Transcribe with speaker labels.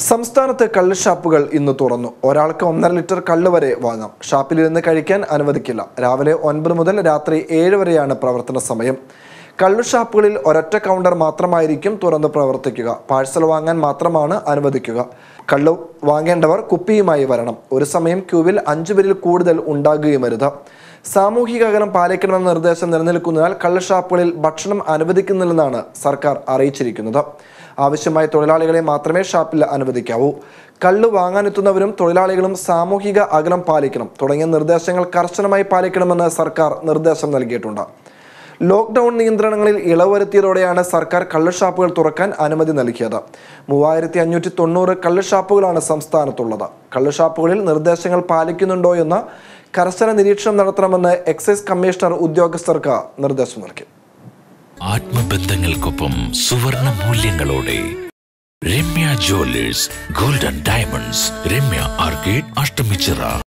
Speaker 1: സംസ്ഥാനത്ത് കള്ള് ഷാപ്പുകൾ ഇന്ന് തുറന്നു ഒരാൾക്ക് ഒന്നര ലിറ്റർ കള്ള് വരെ വാങ്ങാം ഷാപ്പിലിരുന്ന് കഴിക്കാൻ അനുവദിക്കില്ല രാവിലെ ഒൻപത് മുതൽ രാത്രി ഏഴ് വരെയാണ് പ്രവർത്തന സമയം കള്ളു ഷാപ്പുകളിൽ ഒരൊറ്റ കൗണ്ടർ മാത്രമായിരിക്കും തുറന്ന് പ്രവർത്തിക്കുക പാഴ്സൽ വാങ്ങാൻ മാത്രമാണ് അനുവദിക്കുക കള്ളു വാങ്ങേണ്ടവർ കുപ്പിയുമായി വരണം ഒരു സമയം ക്യൂവിൽ അഞ്ചു പേരിൽ കൂടുതൽ ഉണ്ടാകുകയുമരുത് സാമൂഹിക അകലം പാലിക്കണമെന്ന നിർദ്ദേശം നിലനിൽക്കുന്നതിനാൽ കള്ള് ഷാപ്പുകളിൽ ഭക്ഷണം അനുവദിക്കുന്നില്ലെന്നാണ് സർക്കാർ അറിയിച്ചിരിക്കുന്നത് ആവശ്യമായ തൊഴിലാളികളെ മാത്രമേ ഷാപ്പിൽ അനുവദിക്കാവൂ കള്ള് വാങ്ങാനെത്തുന്നവരും തൊഴിലാളികളും സാമൂഹിക അകലം പാലിക്കണം തുടങ്ങിയ നിർദ്ദേശങ്ങൾ കർശനമായി പാലിക്കണമെന്ന് സർക്കാർ നിർദ്ദേശം നൽകിയിട്ടുണ്ട് ലോക്ക്ഡൌൺ നിയന്ത്രണങ്ങളിൽ ഇളവ് വരുത്തിയതോടെയാണ് സർക്കാർ കള്ള് ഷാപ്പുകൾ തുറക്കാൻ അനുമതി നൽകിയത് മൂവായിരത്തി അഞ്ഞൂറ്റി തൊണ്ണൂറ് കള്ള് ഷാപ്പുകളാണ് സംസ്ഥാനത്തുള്ളത് കള്ള് ഷാപ്പുകളിൽ നിർദ്ദേശങ്ങൾ പാലിക്കുന്നുണ്ടോ എന്ന് കർശന നിരീക്ഷണം നടത്തണമെന്ന് എക്സൈസ് കമ്മീഷണർ ഉദ്യോഗസ്ഥർക്ക് നിർദ്ദേശം നൽകി
Speaker 2: ആത്മബന്ധങ്ങൾക്കൊപ്പം സുവർണ മൂല്യങ്ങളോടെ Ramya jewellers golden diamonds Ramya arcade Ashtamichira